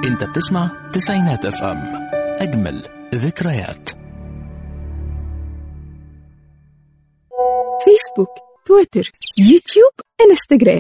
انت بتسمع تسعينات اف ام اجمل ذكريات فيسبوك تويتر يوتيوب انستغرام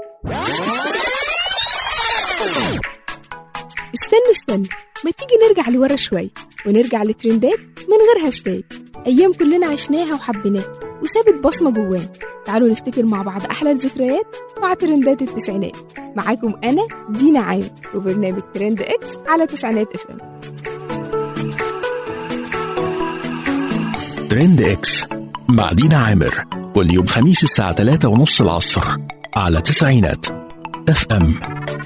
استنوا استنوا ما تيجي نرجع لورا شوي ونرجع لترندات من غير هاشتاج ايام كلنا عشناها وحبيناها وسابت بصمه جوانا تعالوا نفتكر مع بعض احلى الذكريات مع ترندات التسعينات معاكم انا دينا عامر وبرنامج ترند اكس على تسعينات اف ام ترند اكس مع دينا عامر كل يوم خميس الساعة 3 ونص العصر على تسعينات اف ام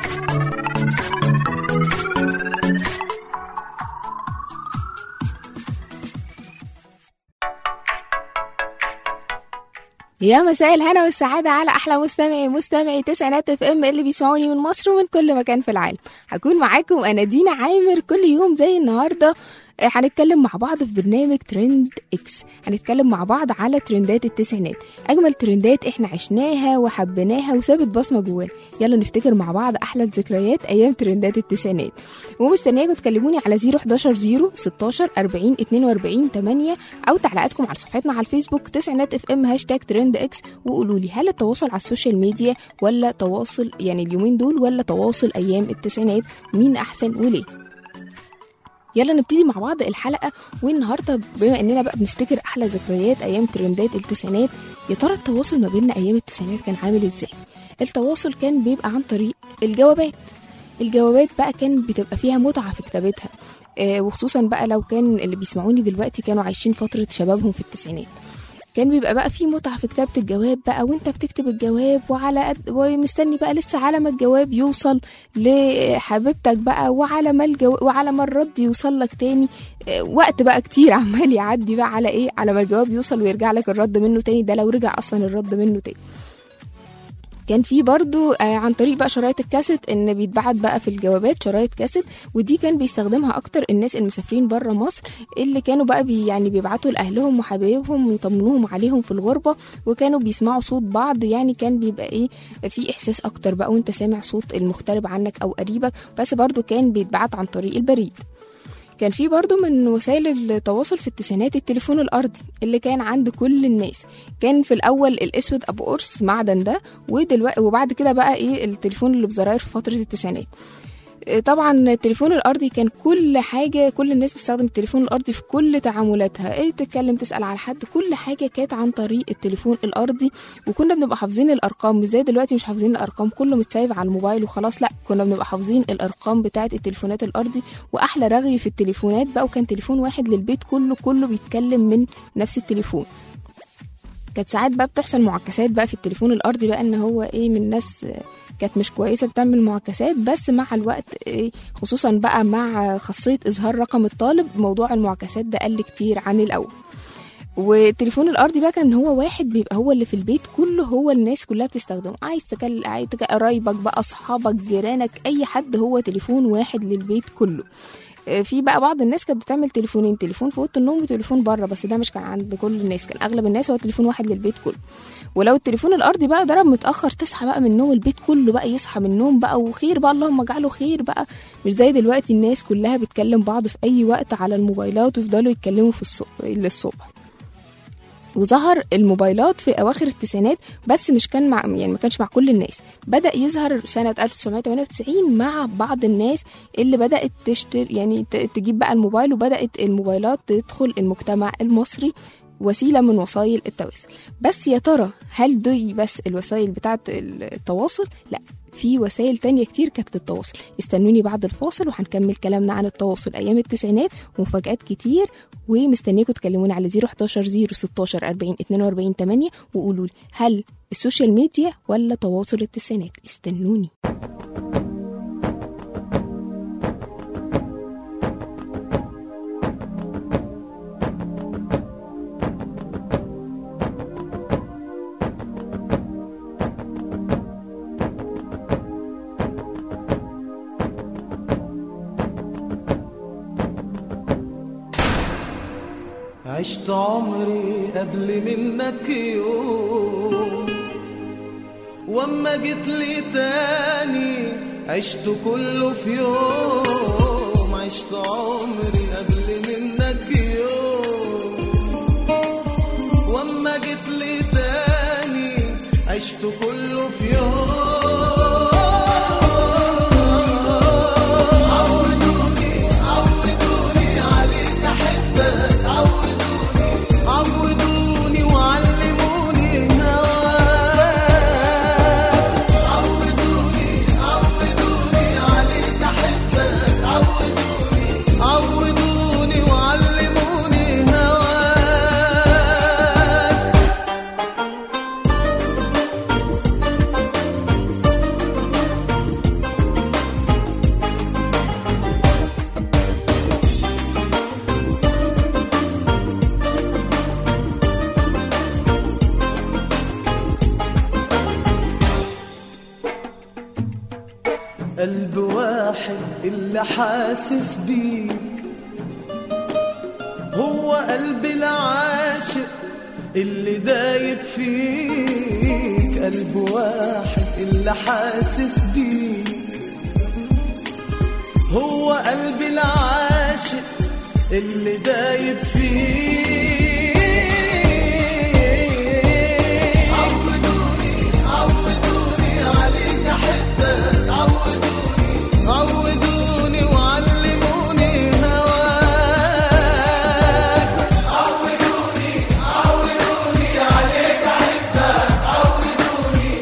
يا مساء الهنا والسعادة على أحلى مستمعي مستمعي تسعينات اف ام اللي بيسمعوني من مصر ومن كل مكان في العالم هكون معاكم أنا دينا عامر كل يوم زي النهاردة آه، هنتكلم مع بعض في برنامج ترند اكس هنتكلم مع بعض على ترندات التسعينات اجمل ترندات احنا عشناها وحبيناها وسابت بصمه جوانا يلا نفتكر مع بعض احلى الذكريات ايام ترندات التسعينات ومستنياكم تكلموني على 011 0 16 40 42 8 او تعليقاتكم على صفحتنا على الفيسبوك تسعينات اف ام هاشتاج ترند اكس وقولوا لي هل التواصل على السوشيال ميديا ولا تواصل يعني اليومين دول ولا تواصل ايام التسعينات مين احسن وليه يلا نبتدي مع بعض الحلقة والنهاردة بما اننا بقى بنفتكر احلى ذكريات ايام ترندات التسعينات يا ترى التواصل ما بيننا ايام التسعينات كان عامل ازاي التواصل كان بيبقى عن طريق الجوابات الجوابات بقى كان بتبقى فيها متعة في كتابتها آه وخصوصا بقى لو كان اللي بيسمعوني دلوقتي كانوا عايشين فترة شبابهم في التسعينات كان بيبقى بقى في متعة في كتابة الجواب بقى وانت بتكتب الجواب وعلى قد ومستني بقى لسه على ما الجواب يوصل لحبيبتك بقى وعلى ما الجو... وعلى ما الرد يوصل لك تاني آه، وقت بقى كتير عمال يعدي بقى على ايه على ما الجواب يوصل ويرجع لك الرد منه تاني ده لو رجع اصلا الرد منه تاني كان في برضو آه، عن طريق بقى شرايط الكاسيت ان بيتبعت بقى في الجوابات شرايط كاسيت ودي كان بيستخدمها اكتر الناس المسافرين بره مصر اللي كانوا بقى بي يعني بيبعتوا لاهلهم وحبايبهم يطمنوهم عليهم في الغربه وكانوا بيسمعوا صوت بعض يعني كان بيبقى ايه في احساس اكتر بقى وانت سامع صوت المغترب عنك او قريبك بس برضو كان بيتبعت عن طريق البريد كان في برضو من وسائل التواصل في التسعينات التليفون الأرضي اللي كان عند كل الناس كان في الأول الأسود أبو قرص معدن ده ودلوقتي وبعد كده بقى إيه التليفون اللي بزراير في فترة التسعينات إيه طبعا التليفون الارضي كان كل حاجه كل الناس بتستخدم التليفون الارضي في كل تعاملاتها ايه تتكلم تسال على حد كل حاجه كانت عن طريق التليفون الارضي وكنا بنبقى حافظين الارقام مش زي دلوقتي مش حافظين الارقام كله متسايب على الموبايل وخلاص لا كنا بنبقى حافظين الارقام بتاعه التليفونات الارضي واحلى رغي في التليفونات بقى وكان تليفون واحد للبيت كله كله بيتكلم من نفس التليفون كانت ساعات بقى بتحصل معاكسات بقى في التليفون الارضي بقى ان هو ايه من ناس كانت مش كويسه بتعمل معاكسات بس مع الوقت إيه خصوصا بقى مع خاصيه اظهار رقم الطالب موضوع المعاكسات ده قل كتير عن الاول والتليفون الارضي بقى كان هو واحد بيبقى هو اللي في البيت كله هو الناس كلها بتستخدمه عايز تكلم عايز تك- قرايبك بقى اصحابك جيرانك اي حد هو تليفون واحد للبيت كله آه، في بقى بعض الناس كانت بتعمل تليفونين تليفون في اوضه النوم وتليفون بره بس ده مش كان عند كل الناس كان اغلب الناس هو تليفون واحد للبيت كله ولو التليفون الارضي بقى ضرب متاخر تصحى بقى من النوم البيت كله بقى يصحى من النوم بقى وخير بقى اللهم اجعله خير بقى مش زي دلوقتي الناس كلها بتكلم بعض في اي وقت على الموبايلات ويفضلوا يتكلموا في الصبح للصبح وظهر الموبايلات في اواخر التسعينات بس مش كان مع يعني ما كانش مع كل الناس بدا يظهر سنه 1998 مع بعض الناس اللي بدات تشتري يعني ت- تجيب بقى الموبايل وبدات الموبايلات تدخل المجتمع المصري وسيله من وسائل التواصل بس يا ترى هل دي بس الوسائل بتاعه التواصل لا في وسائل تانية كتير كانت للتواصل استنوني بعد الفاصل وهنكمل كلامنا عن التواصل أيام التسعينات ومفاجآت كتير ومستنيكم تكلموني على 011 016 40 42 8 وقولوا لي هل السوشيال ميديا ولا تواصل التسعينات استنوني عشت عمري قبل منك يوم واما جيت لي تاني عشت كله في يوم عشت عمري قبل منك يوم واما جيت لي تاني عشت كله في يوم عودوني عودوني عليك احبك عودوني عودوني وعلموني هواك عودوني عودوني عليك احبك عودوني عودوني وعلموني هواك قلب واحد اللي حاسس بيك هو قلب العاشق اللي دايب فيك قلب واحد اللي حاسس بيك هو قلب العاشق اللي دايب فيك عودوني عودوني عليك احبك عودوني عودوني وعلموني هواك عودوني عودوني عليك احبك عودوني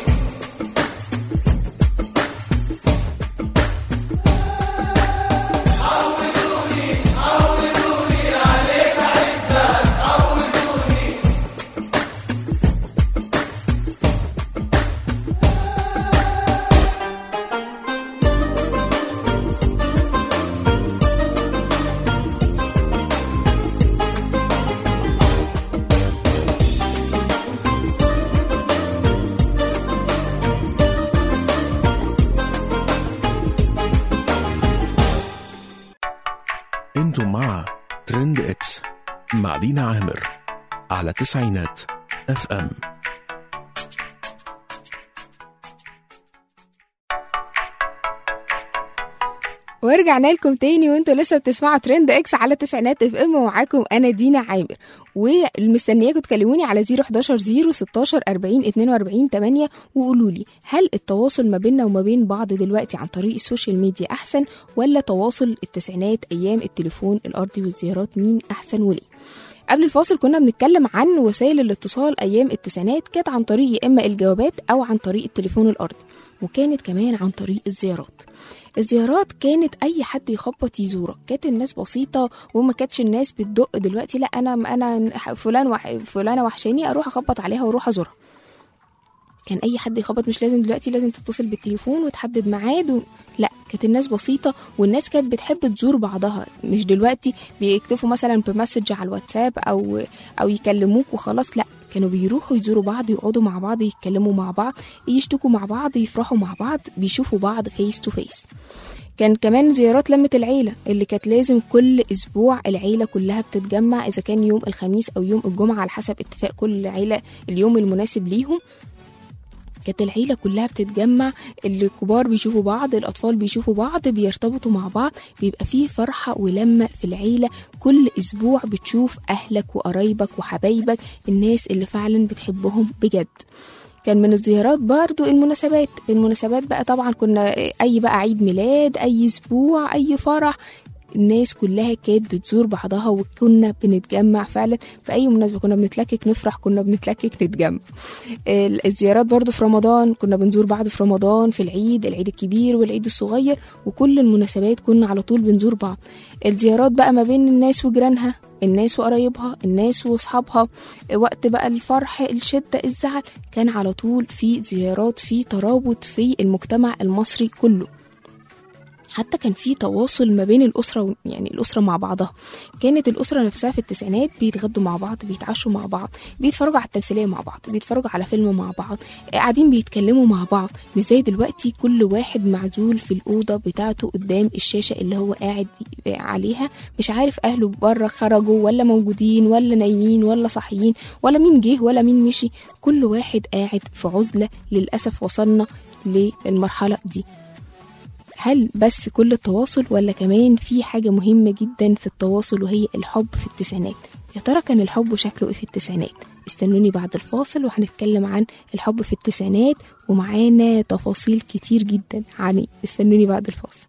عودوني عودوني عليك احبك عودوني انتم مع ترند اكس مع دينا عامر على تسعينات اف ام ورجعنا لكم تاني وانتوا لسه بتسمعوا ترند اكس على تسعينات اف ام ومعاكم انا دينا عامر ومستنياكم تكلموني على 011 016 40 42 8 وقولوا لي هل التواصل ما بيننا وما بين بعض دلوقتي عن طريق السوشيال ميديا احسن ولا تواصل التسعينات ايام التليفون الارضي والزيارات مين احسن وليه قبل الفاصل كنا بنتكلم عن وسائل الاتصال ايام التسعينات كانت عن طريق يا اما الجوابات او عن طريق التليفون الارضي وكانت كمان عن طريق الزيارات الزيارات كانت اي حد يخبط يزورك كانت الناس بسيطه وما كانتش الناس بتدق دلوقتي لا انا انا فلان وح... فلانه وحشاني اروح اخبط عليها واروح ازورها كان اي حد يخبط مش لازم دلوقتي لازم تتصل بالتليفون وتحدد ميعاد و... لا كانت الناس بسيطه والناس كانت بتحب تزور بعضها مش دلوقتي بيكتفوا مثلا بمسج على الواتساب او او يكلموك وخلاص لا كانوا بيروحوا يزوروا بعض يقعدوا مع بعض يتكلموا مع بعض يشتكوا مع بعض يفرحوا مع بعض بيشوفوا بعض فيس تو فيس كان كمان زيارات لمة العيلة اللي كانت لازم كل أسبوع العيلة كلها بتتجمع إذا كان يوم الخميس أو يوم الجمعة على حسب اتفاق كل عيلة اليوم المناسب ليهم كانت العيلة كلها بتتجمع الكبار بيشوفوا بعض الأطفال بيشوفوا بعض بيرتبطوا مع بعض بيبقى فيه فرحة ولمة في العيلة كل أسبوع بتشوف أهلك وقرايبك وحبايبك الناس اللي فعلا بتحبهم بجد كان من الزيارات برضو المناسبات المناسبات بقى طبعا كنا أي بقى عيد ميلاد أي أسبوع أي فرح الناس كلها كانت بتزور بعضها وكنا بنتجمع فعلا في اي مناسبه كنا بنتلكك نفرح كنا بنتلكك نتجمع ال- الزيارات برضو في رمضان كنا بنزور بعض في رمضان في العيد العيد الكبير والعيد الصغير وكل المناسبات كنا على طول بنزور بعض الزيارات بقى ما بين الناس وجيرانها الناس وقرايبها الناس واصحابها وقت بقى الفرح الشده الزعل كان على طول في زيارات في ترابط في المجتمع المصري كله حتى كان في تواصل ما بين الأسرة و- يعني الأسرة مع بعضها كانت الأسرة نفسها في التسعينات بيتغدوا مع بعض بيتعشوا مع بعض بيتفرجوا على التمثيلية مع بعض بيتفرجوا على فيلم مع بعض قاعدين بيتكلموا مع بعض مش زي دلوقتي كل واحد معزول في الأوضة بتاعته قدام الشاشة اللي هو قاعد بي- عليها مش عارف أهله بره خرجوا ولا موجودين ولا نايمين ولا صاحيين ولا مين جه ولا مين مشي كل واحد قاعد في عزلة للأسف وصلنا للمرحلة دي هل بس كل التواصل ولا كمان في حاجة مهمة جدا في التواصل وهي الحب في التسعينات يا ترى كان الحب شكله ايه في التسعينات استنوني بعد الفاصل وهنتكلم عن الحب في التسعينات ومعانا تفاصيل كتير جدا عني استنوني بعد الفاصل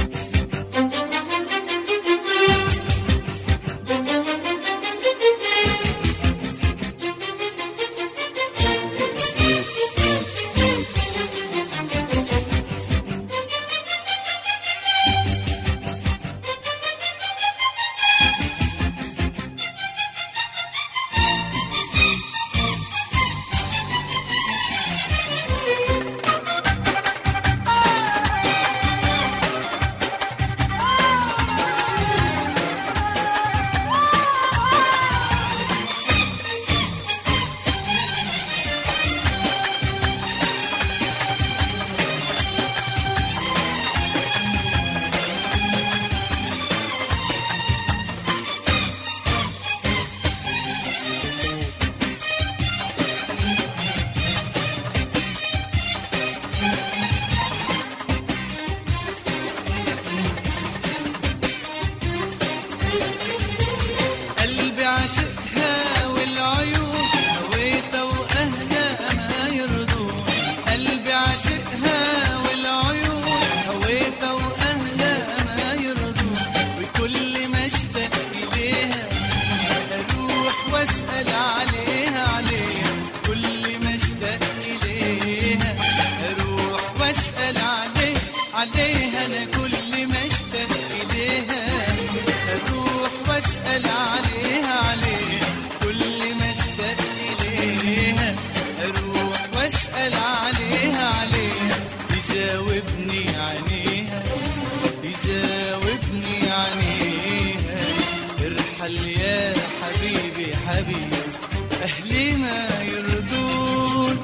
قلبي عاشقها والعيون هويتها واهلها ما يرضون قلبي عاشقها والعيون هويتها واهلها ما يرضون وكل ما اشتاق اليها اروح واسال عليها عليها كل ما اشتاق اليها اروح واسال عليها عليها انا كل ما اشتاق اليها اروح واسال عليها عليها كل ما اشتاق اليها اروح واسال عليها عليها تجاوبني عينيها تجاوبني عينيها ارحل يا حبيبي حبيبي اهلي ما يرضون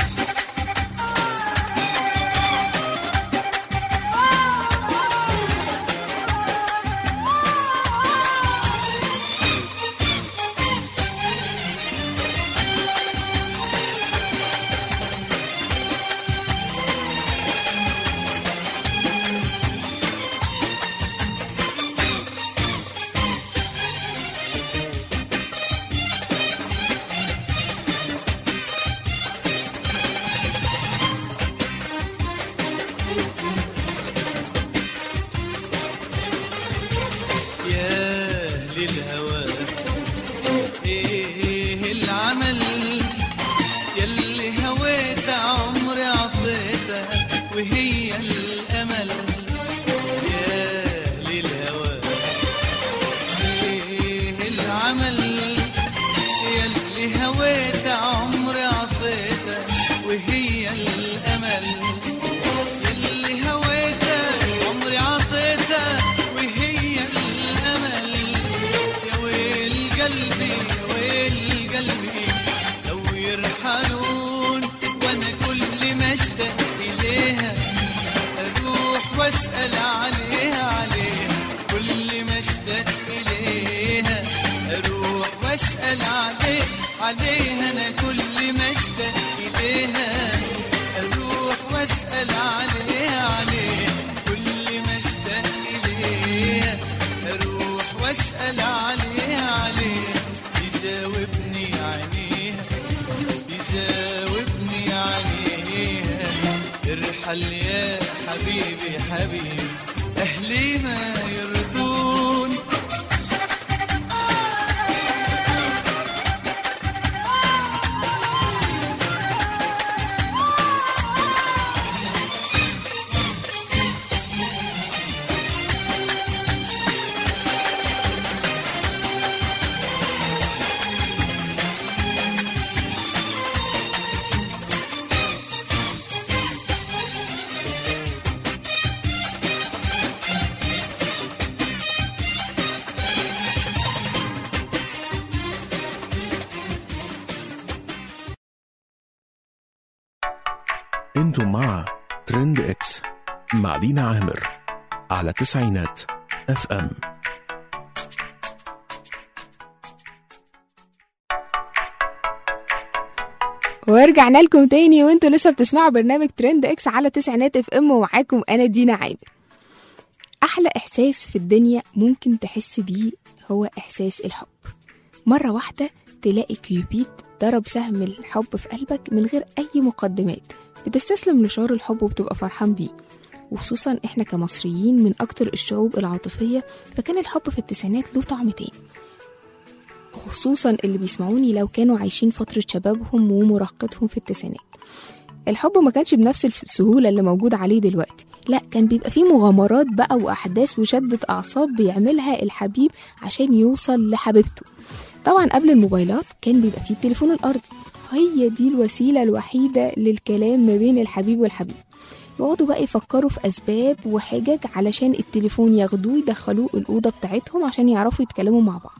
يا أهل الهوى إيه العمل يلي هويت عمري عطيتها وهي الأمل يا أهل الهوى إيه العمل يلي هويت عمري عطيتها وهي الأمل اللي هويته عمري عطيته وهي الامل يا ويل قلبي يا ويل قلبي لو يرحلون وانا كل ما اشتاق اليها اروح واسال عليها عليها كل ما اشتاق اليها اروح واسال عليها عليها انا كل ما اشتاق اليها اروح واسال عليها عليها كل ما اشتاق اليها اروح واسال عليها عليها يجاوبني عينيها يجاوبني عينيها ارحل يا حبيبي حبيبي اهلي ما يرضون انتم مع ترند اكس مع دينا عامر على تسعينات اف ام ورجعنا لكم تاني وانتوا لسه بتسمعوا برنامج ترند اكس على تسعينات اف ام ومعاكم انا دينا عامر أحلى إحساس في الدنيا ممكن تحس بيه هو إحساس الحب مرة واحدة تلاقي كيوبيد ضرب سهم الحب في قلبك من غير أي مقدمات بتستسلم لشعور الحب وبتبقى فرحان بيه وخصوصا احنا كمصريين من أكتر الشعوب العاطفية فكان الحب في التسعينات له طعم تاني خصوصا اللي بيسمعوني لو كانوا عايشين فترة شبابهم ومراهقتهم في التسعينات الحب ما كانش بنفس السهولة اللي موجود عليه دلوقتي لا كان بيبقى فيه مغامرات بقى وأحداث وشدة أعصاب بيعملها الحبيب عشان يوصل لحبيبته طبعا قبل الموبايلات كان بيبقى فيه التليفون الأرضي هي دي الوسيلة الوحيدة للكلام ما بين الحبيب والحبيب يقعدوا بقى يفكروا في أسباب وحجج علشان التليفون ياخدوه يدخلوه الأوضة بتاعتهم عشان يعرفوا يتكلموا مع بعض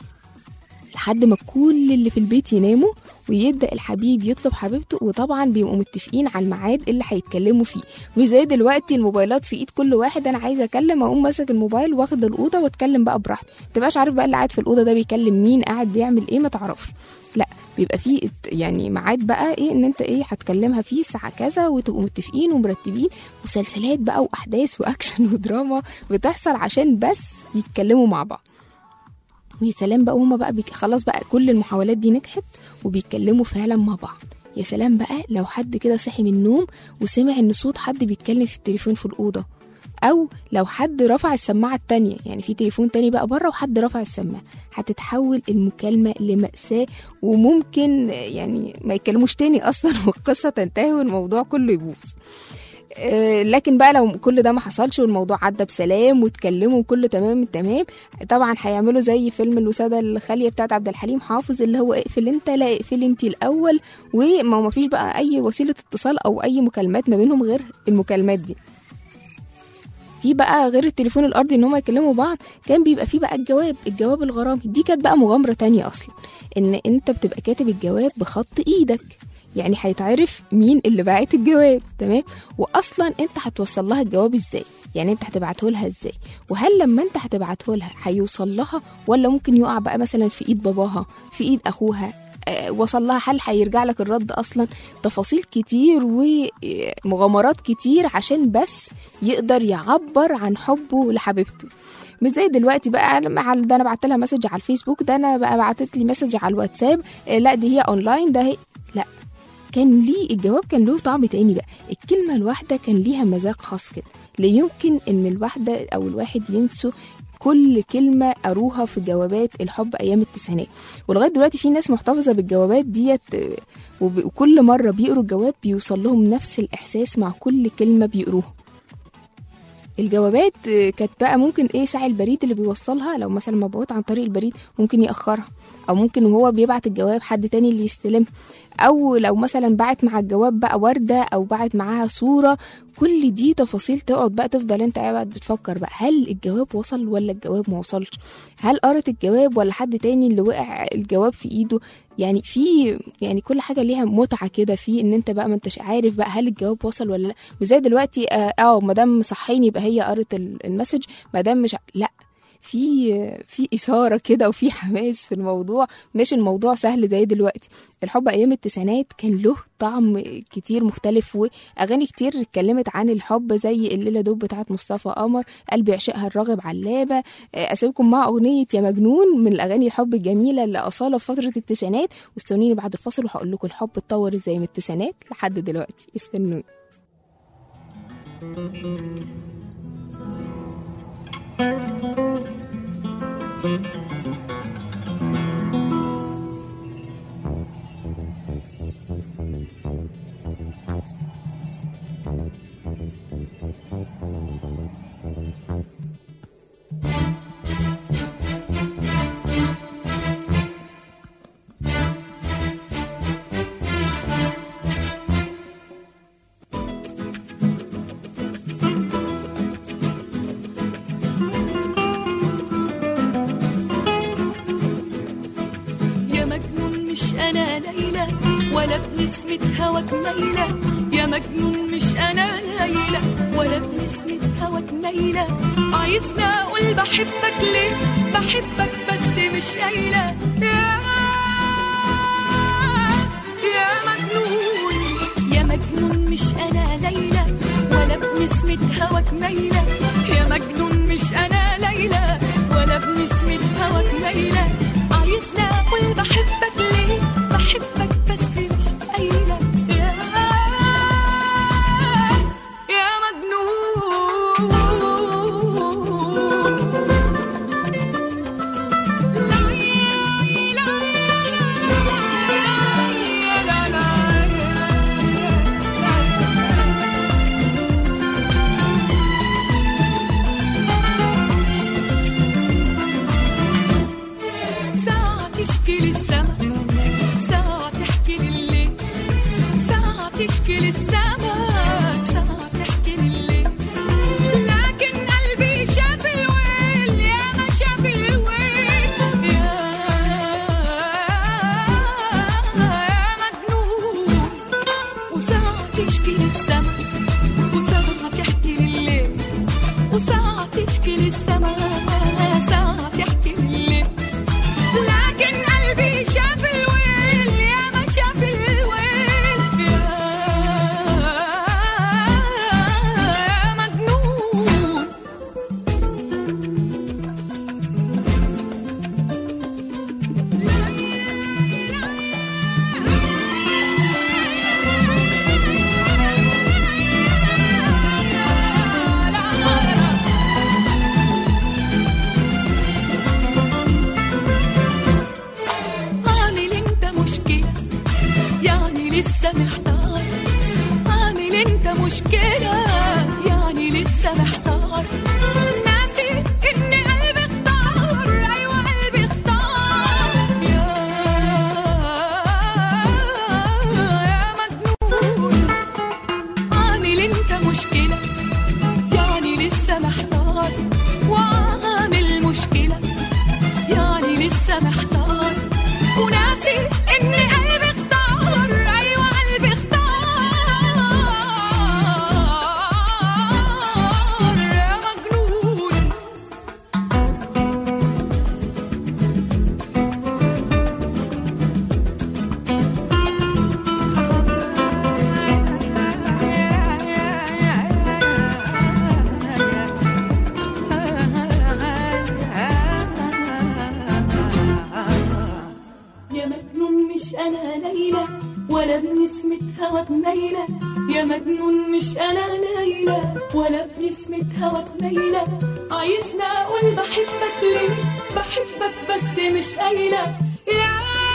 لحد ما كل اللي في البيت يناموا ويبدا الحبيب يطلب حبيبته وطبعا بيبقوا متفقين على الميعاد اللي هيتكلموا فيه مش زي دلوقتي الموبايلات في ايد كل واحد انا عايزه اكلم اقوم ماسك الموبايل واخد الاوضه واتكلم بقى براحتي متبقاش عارف بقى اللي قاعد في الاوضه ده بيكلم مين قاعد بيعمل ايه ما تعرفش لا بيبقى فيه ات- يعني ميعاد بقى ايه ان انت ايه هتكلمها فيه الساعه كذا وتبقوا متفقين ومرتبين وسلسلات بقى واحداث واكشن ودراما بتحصل عشان بس يتكلموا مع بعض ويا سلام بقى وهما بقى بيك... خلاص بقى كل المحاولات دي نجحت وبيتكلموا فعلا مع بعض يا سلام بقى لو حد كده صحي من النوم وسمع ان صوت حد بيتكلم في التليفون في الأوضة أو لو حد رفع السماعة التانية يعني في تليفون تاني بقى بره وحد رفع السماعة هتتحول المكالمة لمأساة وممكن يعني ما يتكلموش تاني أصلا والقصة تنتهي والموضوع كله يبوظ آه، لكن بقى لو كل ده ما حصلش والموضوع عدى بسلام واتكلموا وكله تمام التمام طبعا هيعملوا زي فيلم الوسادة الخالية بتاعت عبد الحليم حافظ اللي هو اقفل انت لا اقفل انت الاول وما ما فيش بقى اي وسيلة اتصال او اي مكالمات ما بينهم غير المكالمات دي في بقى غير التليفون الارضي ان هم يكلموا بعض كان بيبقى في بقى الجواب الجواب الغرامي دي كانت بقى مغامره تانية اصلا ان انت بتبقى كاتب الجواب بخط ايدك يعني هيتعرف مين اللي باعت الجواب تمام واصلا انت هتوصل لها الجواب ازاي يعني انت هتبعته لها ازاي وهل لما انت هتبعته لها هيوصل لها ولا ممكن يقع بقى مثلا في ايد باباها في ايد اخوها آه، وصل لها هل هيرجع لك الرد اصلا تفاصيل كتير ومغامرات كتير عشان بس يقدر يعبر عن حبه لحبيبته مش زي دلوقتي بقى لما على- ده انا بعت لها مسج على الفيسبوك ده انا بقى بعتت لي مسج على الواتساب آه، لا دي هي اونلاين ده هي لا كان ليه الجواب كان له طعم تاني بقى الكلمة الواحدة كان ليها مذاق خاص كده لا يمكن ان الواحدة او الواحد ينسوا كل كلمة قروها في جوابات الحب أيام التسعينات ولغاية دلوقتي في ناس محتفظة بالجوابات ديت آه، وب- وكل مرة بيقروا الجواب بيوصل لهم نفس الإحساس مع كل كلمة بيقروها الجوابات آه، كانت بقى ممكن ايه ساعي البريد اللي بيوصلها لو مثلا مبعوث عن طريق البريد ممكن يأخرها او ممكن وهو بيبعت الجواب حد تاني اللي يستلم او لو مثلا بعت مع الجواب بقى وردة او بعت معاها صورة كل دي تفاصيل تقعد بقى تفضل انت قاعد بتفكر بقى هل الجواب وصل ولا الجواب ما وصلش هل قرت الجواب ولا حد تاني اللي وقع الجواب في ايده يعني في يعني كل حاجه ليها متعه كده في ان انت بقى ما انتش عارف بقى هل الجواب وصل ولا لا مش زي دلوقتي اه آه، ما دام صحيني يبقى هي قرت ال- المسج ما دام مش ع- لا في في اثاره كده وفي حماس في الموضوع مش الموضوع سهل زي دلوقتي الحب ايام التسعينات كان له طعم كتير مختلف واغاني كتير اتكلمت عن الحب زي الليله دوب بتاعت مصطفى قمر قلبي يعشقها الراغب علابه آه، اسيبكم مع اغنيه يا مجنون من الاغاني الحب الجميله اللي اصاله في فتره التسعينات واستنوني بعد الفاصل وهقول لكم الحب اتطور ازاي من التسعينات لحد دلوقتي استنوني يا مجنون مش انا ليلى ولا بنسمة هواك ميلة يا مجنون مش انا ليلى ولا بنسمة هواك ميلة عايزني اقول بحبك ليه بحبك بس مش قايلة يا يا مجنون يا مجنون مش انا ليلى ولا بنسمة هواك ميلة يا مجنون هواك ميلة يا مجنون مش أنا ليلى ولا بنسمة هواك ميلة عايزنا أقول بحبك ليه بحبك بس مش قايلة يا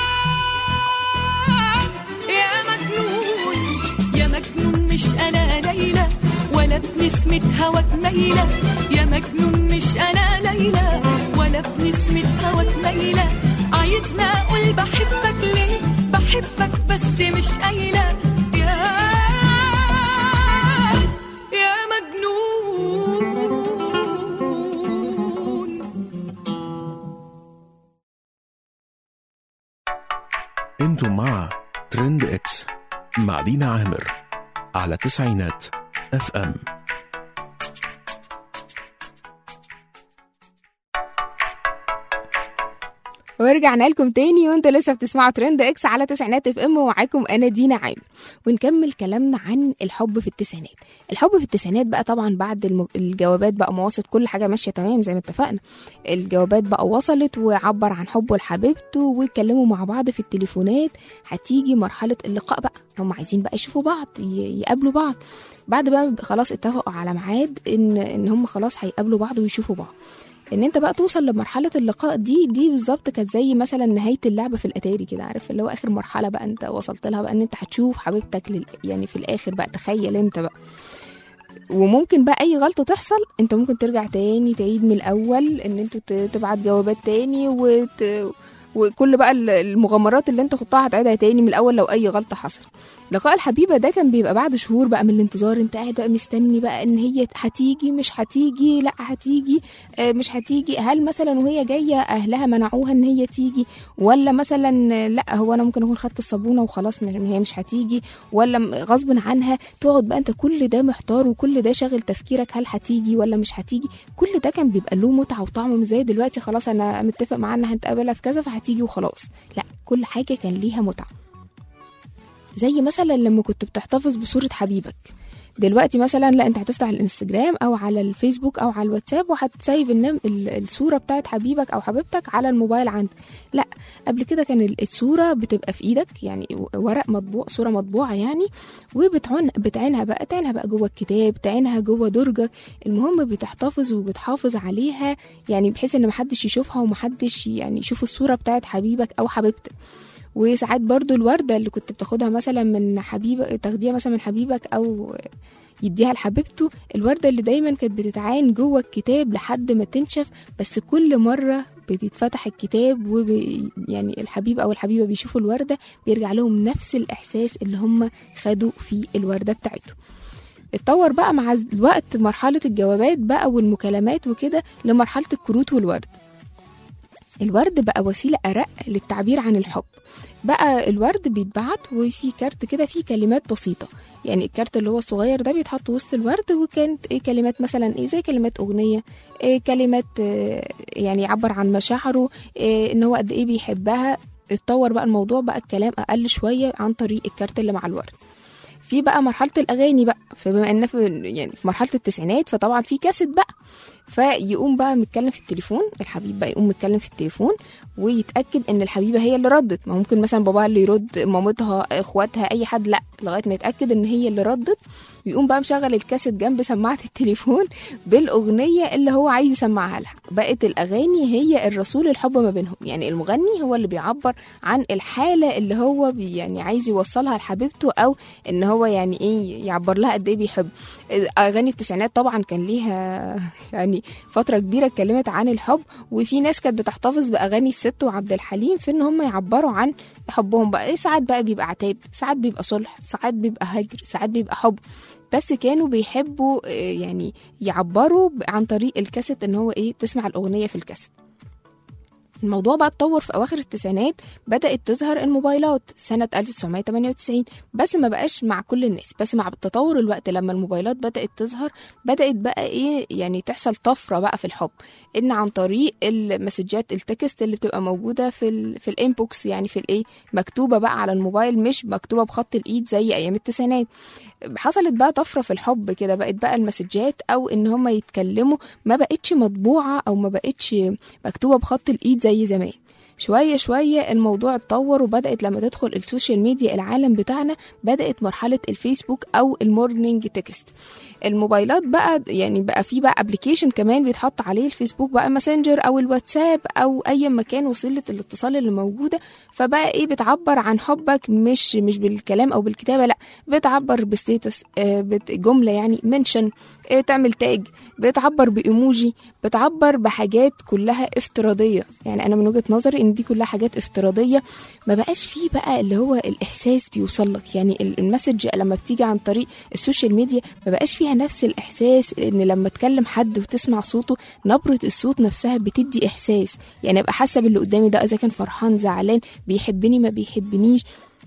يا مجنون يا مجنون مش أنا ليلى ولا بنسمة هواك ميلة يا مجنون مش أنا ليلى ولا بنسمة هواك ميلة عايزنا أقول بحبك ليه بحبك بس مش قايلة يا يا مجنون انتم مع ترند اكس مع دينا عامر على تسعينات اف ام ورجعنا لكم تاني وانتوا لسه بتسمعوا ترند اكس على تسعينات اف ام ومعاكم انا دينا عامر ونكمل كلامنا عن الحب في التسعينات الحب في التسعينات بقى طبعا بعد الم... الجوابات بقى ما وصلت كل حاجه ماشيه تمام زي ما اتفقنا الجوابات بقى وصلت وعبر عن حبه لحبيبته واتكلموا مع بعض في التليفونات هتيجي مرحله اللقاء بقى هم عايزين بقى يشوفوا بعض ي... يقابلوا بعض بعد بقى خلاص اتفقوا على ميعاد ان ان هم خلاص هيقابلوا بعض ويشوفوا بعض ان انت بقى توصل لمرحله اللقاء دي دي بالظبط كانت زي مثلا نهايه اللعبه في الاتاري كده عارف اللي هو اخر مرحله بقى انت وصلت لها بقى ان انت هتشوف حبيبتك لل... يعني في الاخر بقى تخيل انت بقى وممكن بقى اي غلطه تحصل انت ممكن ترجع تاني تعيد من الاول ان انتوا ت- تبعت جوابات تاني وت... وكل بقى ال- المغامرات اللي انت خضتها هتعيدها تاني من الاول لو اي غلطه حصلت لقاء الحبيبه ده كان بيبقى بعد شهور بقى من الانتظار انت قاعد بقى مستني بقى ان هي هتيجي مش هتيجي لا هتيجي آه، مش هتيجي هل مثلا وهي جايه اهلها منعوها ان هي تيجي ولا مثلا آه، لا هو انا ممكن اكون خدت الصابونه وخلاص م- هي مش هتيجي ولا م- غصب عنها تقعد بقى انت كل ده محتار وكل ده شاغل تفكيرك هل هتيجي ولا مش هتيجي كل ده كان بيبقى له متعه وطعم مش زي دلوقتي خلاص انا متفق معاها ان هنتقابلها في كذا فهتيجي وخلاص لا كل حاجه كان ليها متعه زي مثلا لما كنت بتحتفظ بصورة حبيبك دلوقتي مثلا لا انت هتفتح الانستجرام او على الفيسبوك او على الواتساب وهتسيف النم ال- الصوره بتاعت حبيبك او حبيبتك على الموبايل عندك لا قبل كده كان ال- الصوره بتبقى في ايدك يعني ورق مطبوع صوره مطبوعه يعني وبتعن بتعينها بقى تعينها بقى جوه الكتاب تعينها جوه درجك المهم بتحتفظ وبتحافظ عليها يعني بحيث ان محدش يشوفها ومحدش يعني يشوف الصوره بتاعت حبيبك او حبيبتك وساعات برضو الوردة اللي كنت بتاخدها مثلا من حبيبك تاخديها مثلا من حبيبك أو يديها لحبيبته الوردة اللي دايما كانت بتتعان جوه الكتاب لحد ما تنشف بس كل مرة بتتفتح الكتاب وب... يعني الحبيب أو الحبيبة بيشوفوا الوردة بيرجع لهم نفس الإحساس اللي هم خدوا في الوردة بتاعته اتطور بقى مع الوقت مرحلة الجوابات بقى والمكالمات وكده لمرحلة الكروت والورد الورد بقى وسيلة أرق للتعبير عن الحب بقى الورد بيتبعت وفي كارت كده فيه كلمات بسيطة يعني الكارت اللي هو الصغير ده بيتحط وسط الورد وكانت ايه كلمات مثلا ايه زي كلمات أغنية إيه كلمات إيه يعني يعبر عن مشاعره إيه ان هو قد ايه بيحبها اتطور بقى الموضوع بقى الكلام أقل شوية عن طريق الكارت اللي مع الورد في بقى مرحلة الأغاني بقى فبما إن في يعني في مرحلة التسعينات فطبعا في كاسيت بقى فيقوم بقى متكلم في التليفون الحبيب بقى يقوم متكلم في التليفون ويتاكد ان الحبيبه هي اللي ردت ما ممكن مثلا باباها اللي يرد مامتها اخواتها اي حد لا لغايه ما يتاكد ان هي اللي ردت ويقوم بقى مشغل الكاسيت جنب سماعه التليفون بالاغنيه اللي هو عايز يسمعها لها بقت الاغاني هي الرسول الحب ما بينهم يعني المغني هو اللي بيعبر عن الحاله اللي هو بي يعني عايز يوصلها لحبيبته او ان هو يعني ايه يعبر لها قد ايه بيحب اغاني التسعينات طبعا كان ليها يعني فتره كبيره اتكلمت عن الحب وفي ناس كانت بتحتفظ باغاني الست وعبد الحليم في ان هم يعبروا عن حبهم بقى ساعات بقى بيبقى عتاب ساعات بيبقى صلح ساعات بيبقى هجر ساعات بيبقى حب بس كانوا بيحبوا آه، يعني يعبروا عن طريق الكاسيت ان هو ايه تسمع الاغنيه في الكاسيت الموضوع بقى اتطور في اواخر التسعينات بدات تظهر الموبايلات سنه 1998 بس ما بقاش مع كل الناس بس مع تطور الوقت لما الموبايلات بدات تظهر بدات بقى ايه يعني تحصل طفره بقى في الحب ان عن طريق المسجات التكست اللي بتبقى موجوده في ال في الانبوكس يعني في الايه مكتوبه بقى على الموبايل مش مكتوبه بخط الايد زي ايام التسعينات حصلت بقى طفره في الحب كده بقت بقى المسجات او ان هم يتكلموا ما بقتش مطبوعه او ما بقتش مكتوبه بخط الايد زي زمان شوية شوية الموضوع اتطور وبدأت لما تدخل السوشيال ميديا العالم بتاعنا بدأت مرحلة الفيسبوك أو المورنينج تكست الموبايلات بقى يعني بقى في بقى ابلكيشن كمان بيتحط عليه الفيسبوك بقى ماسنجر او الواتساب او اي مكان وسيله الاتصال اللي موجوده فبقى ايه بتعبر عن حبك مش مش بالكلام او بالكتابه لا بتعبر بستيتس آه، بت- جمله يعني منشن تعمل تاج بتعبر بايموجي بتعبر بحاجات كلها افتراضيه يعني انا من وجهه نظري ان دي كلها حاجات افتراضيه ما بقاش فيه بقى اللي هو الاحساس بيوصل لك يعني ال- المسج لما بتيجي عن طريق السوشيال ميديا ما بقاش فيها نفس الاحساس ان لما تكلم حد وتسمع صوته نبره الصوت نفسها بتدي احساس يعني ابقى حاسه باللي قدامي ده اذا كان فرحان زعلان بيحبني ما بيحبنيش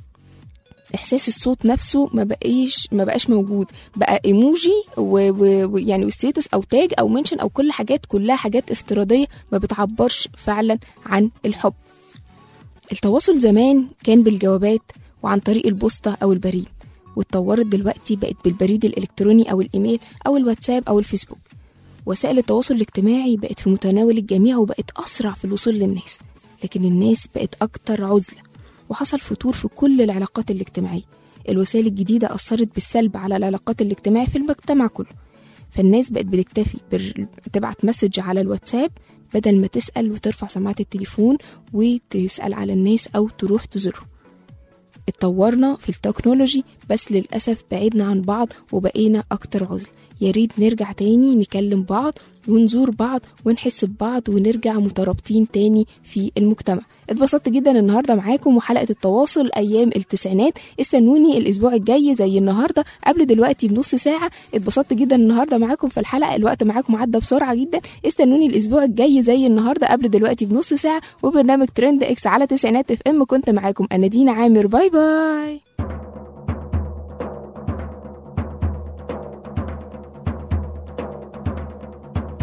احساس الصوت نفسه ما بقاش ما بقاش موجود بقى ايموجي ويعني وستيتس او تاج او منشن او كل حاجات كلها حاجات افتراضيه ما بتعبرش فعلا عن الحب التواصل زمان كان بالجوابات وعن طريق البوسطه او البريد واتطورت دلوقتي بقت بالبريد الالكتروني او الايميل او الواتساب او الفيسبوك وسائل التواصل الاجتماعي بقت في متناول الجميع وبقت اسرع في الوصول للناس لكن الناس بقت اكتر عزله وحصل فتور في كل العلاقات الاجتماعية الوسائل الجديدة أثرت بالسلب على العلاقات الاجتماعية في المجتمع كله فالناس بقت بتكتفي بر- تبعت مسج على الواتساب بدل ما تسأل وترفع سماعة التليفون وتسأل على الناس أو تروح تزورهم اتطورنا في التكنولوجي بس للأسف بعدنا عن بعض وبقينا أكتر عزلة يا ريت نرجع تاني نكلم بعض ونزور بعض ونحس ببعض ونرجع مترابطين تاني في المجتمع اتبسطت جدا النهارده معاكم وحلقه التواصل ايام التسعينات استنوني الاسبوع الجاي زي النهارده قبل دلوقتي بنص ساعه اتبسطت جدا النهارده معاكم في الحلقه الوقت معاكم عدى بسرعه جدا استنوني الاسبوع الجاي زي النهارده قبل دلوقتي بنص ساعه وبرنامج ترند اكس على تسعينات اف ام كنت معاكم انا دينا عامر باي باي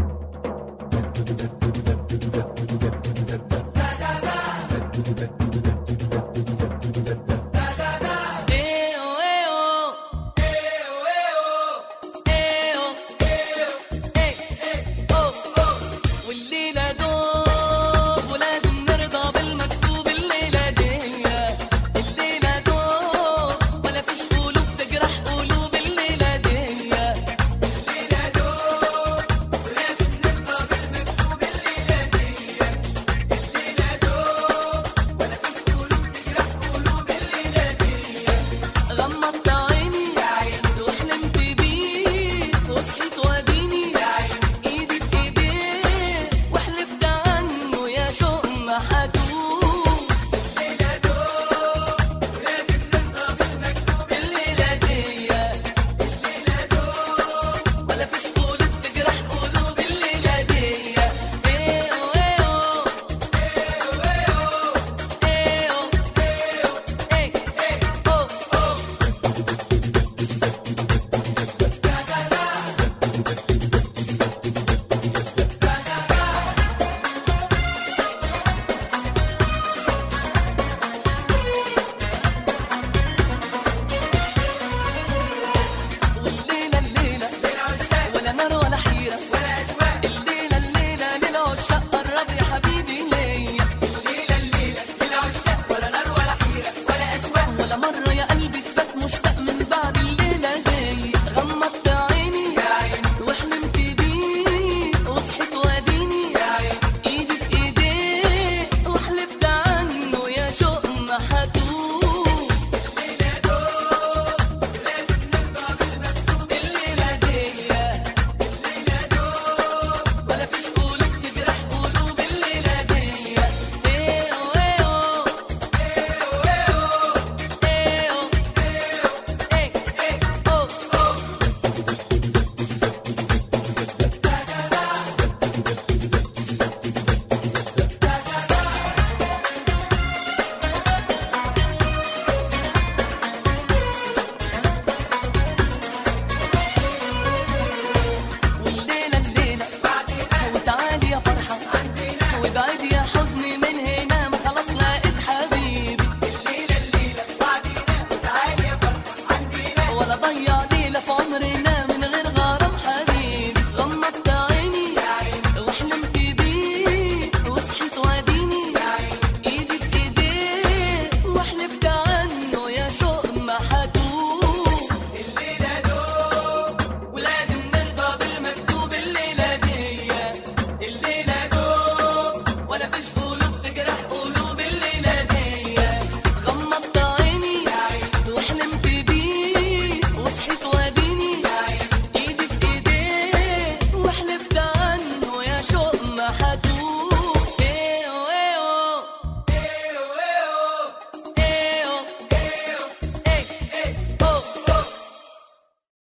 da da da